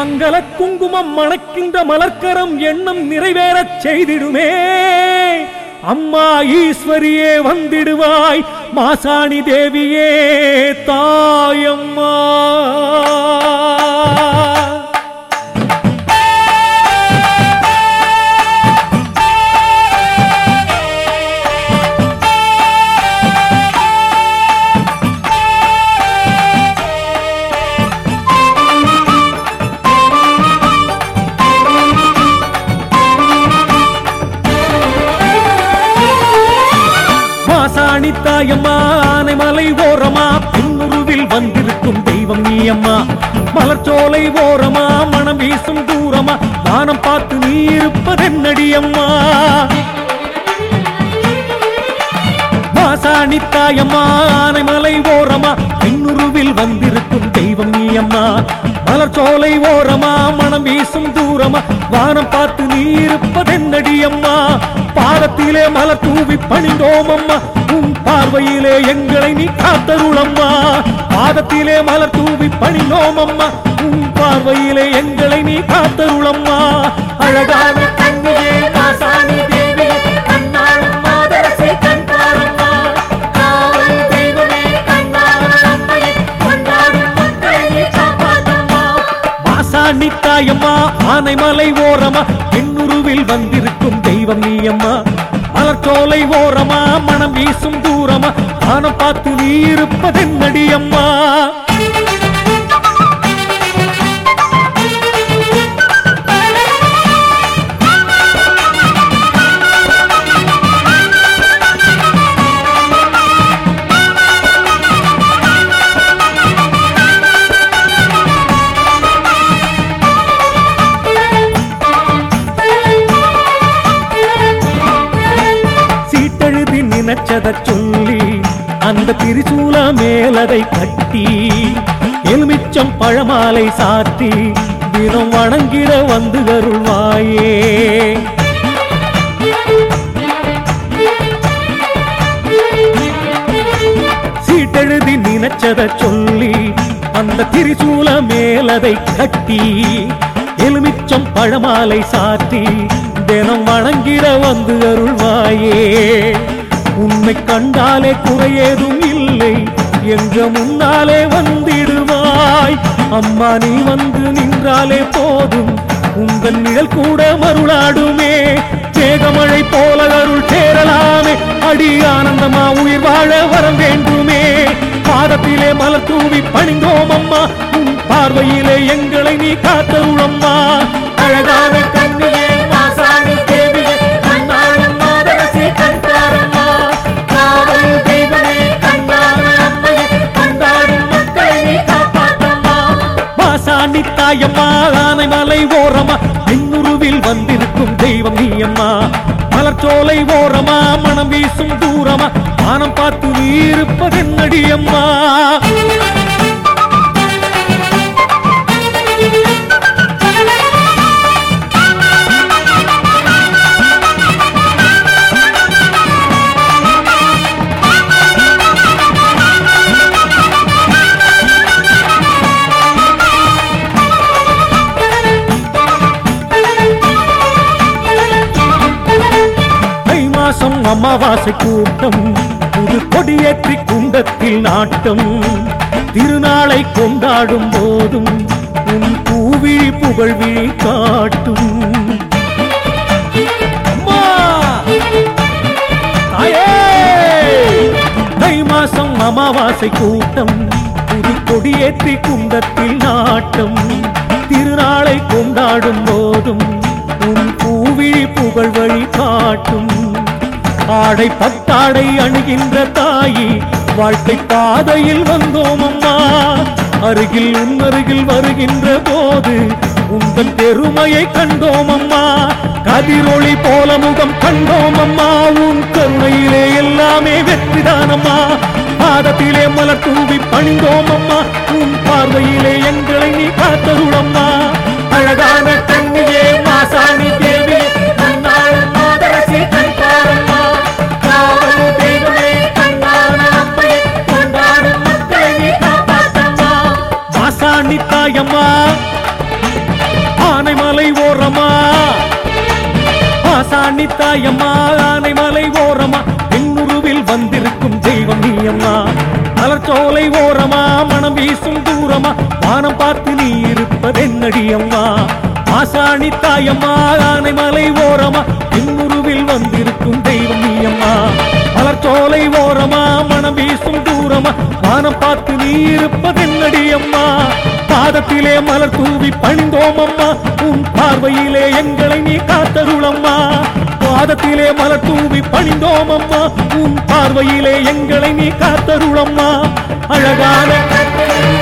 மங்கள குங்குமம் மணக்கின்ற மலர்க்கரம் எண்ணம் நிறைவேறச் செய்திடுமே அம்மா ஈஸ்வரியே வந்திடுவாய் மாசாணி தேவியே தாயம்மா மாசாணி தாயம்மா ஆனைமலை ஓரமா பின்னுருவில் வந்திருக்கும் தெய்வம் நீ அம்மா மலர்ச்சோலை ஓரமா மனம் வீசும் தூரமா வானம் பார்த்து நீ இருப்பதென்னடி அம்மா மாசாணி தாயம்மா ஆனைமலை ஓரமா பின்னுருவில் வந்திருக்கும் தெய்வம் நீ அம்மா மலர்ச்சோலை ஓரமா மனம் வீசும் தூரமா வானம் பார்த்து நீ இருப்பதென்னடி அம்மா பாதத்திலே மலர் தூவி பணிந்தோம் அம்மா உன் பார்வையிலே எங்களை நீ காத்தருளம்மா பாதத்திலே மலர் தூவி பணிந்தோம் அம்மா உன் பார்வையிலே எங்களை நீ காத்தருளம்மா அழகான கண்ணியே மாசாணி தேவியே கண்ணாளும் மாதரசே கண்பாரம்மா காவல் தெய்வமே கண்ணாளம் அம்மையே கொண்டாடும் மக்களை நீ காப்பாற்றம்மா மாசாணி தாயம்மா ஆனைமலை ஓரமா பெண்ணுருவில் வந்திருக்கும் தெய்வம் நீயம்மா மலர்ச்சோலை ஓரமா மனம் வீசும் தூரமா வானம் பார்த்து நீ இருப்பதென்னடி அம்மா சீட்டெழுதி நினைச்சத சொல்லி அந்த திரிசூல மேலதை கட்டி எலுமிச்சம் பழமாலை சாத்தி தினம் வணங்கிட வந்து அருள்வாயே சீட்டெழுதி நினைச்சத சொல்லி அந்த திரிசூல மேலதை கட்டி எலுமிச்சம் பழமாலை சாத்தி தினம் வணங்கிட வந்து அருள்வாயே உன்னை கண்டாலே குறையேதும் இல்லை எங்க முன்னாலே வந்திடுவாய் அம்மா நீ வந்து நின்றாலே போதும் உங்கள் நிழல் கூட மருளாடுமே மேகமழை போல அருள் சேரலாமே அடி ஆனந்தமா உயிர் வாழ வரம் வேண்டுமே பாதத்திலே மலர் தூவி பணிந்தோம் அம்மா உன் பார்வையிலே எங்களை நீ காத்தருளம்மா அழகான கண்ணியே மாசாணி தேவியே கண்ணாளம் மாதரசி கண்பாரம்மா காவல் தெய்வமே கண்ணாள அம்மையே கண்டாடும் மக்களை நீ காப்பாற்றம்மா மாசாணி தாயம்மா ஆனைமலை ஓரமா பின்னுருவில் வந்திருக்கும் தெய்வம் நீ அம்மா மலர்ச்சோலை ஓரமா மனம் வீசும் தூரமா வானம் பார்த்து நீ இருப்பதென்னடி அம்மா தை மாசம் அமாவாசை கூட்டம் புது கொடியேற்றி குண்டத்தில் நாட்டம் திருநாளை கொண்டாடும் போதும் உன் பூவிழி புகழ்விழி காட்டும் அம்மா! தாயே! தை மாசம் அமாவாசை கூட்டம் புது கொடியேற்றி குண்டத்தில் நாட்டம் திருநாளை கொண்டாடும் போதும் உன் பூவிழி புகழ் வழி காட்டும் ஆடை பட்டாடை அணுகின்ற தாயி வாழ்க்கை பாதையில் வந்தோம் அம்மா அருகில் உன் அருகில் வருகின்ற போது உந்தன் பெருமையை கண்டோம் அம்மா கதிரொளி போல முகம் கண்டோம் அம்மா உன் கருணையிலே எல்லாமே வெற்றிதானம்மா பாதத்திலே மலர் தூவி பணிந்தோம் அம்மா உன் பார்வையிலே எங்களை நீ காத்தருளம்மா அழகான கண்ணியே மாசாணி தேவி கண்ணாள் மாதரசி கண்பாரம்மா காவல் தெய்வமே கண்ணான அம்மை கொண்டாடும் மக்களை நீ காப்பாற்றம்மா மாசாணி தாயம்மா மலர்ச்சோலை ஓரமா மனம் வீசும் தூரமா வானம் பார்த்து நீ இருப்பதென்னடி அம்மா ஆசாணி தாயம்மா ஆனைமலை ஓரமா இன்னுருவில் வந்திருக்கும் தெய்வம் நீ அம்மா மலர்ச்சோலை ஓரமா மனம் வீசும் தூரமா வானம் பார்த்து நீ இருப்பதென்னடி அம்மா பாதத்திலே மலர் தூவி பணிந்தோம் அம்மா உன் பார்வையிலே எங்களை நீ காத்தருளம்மா பாதத்திலே மலர் தூவி பணிந்தோம் அம்மா உன் பார்வையிலே எங்களை நீ காத்தருளம்மா அழகான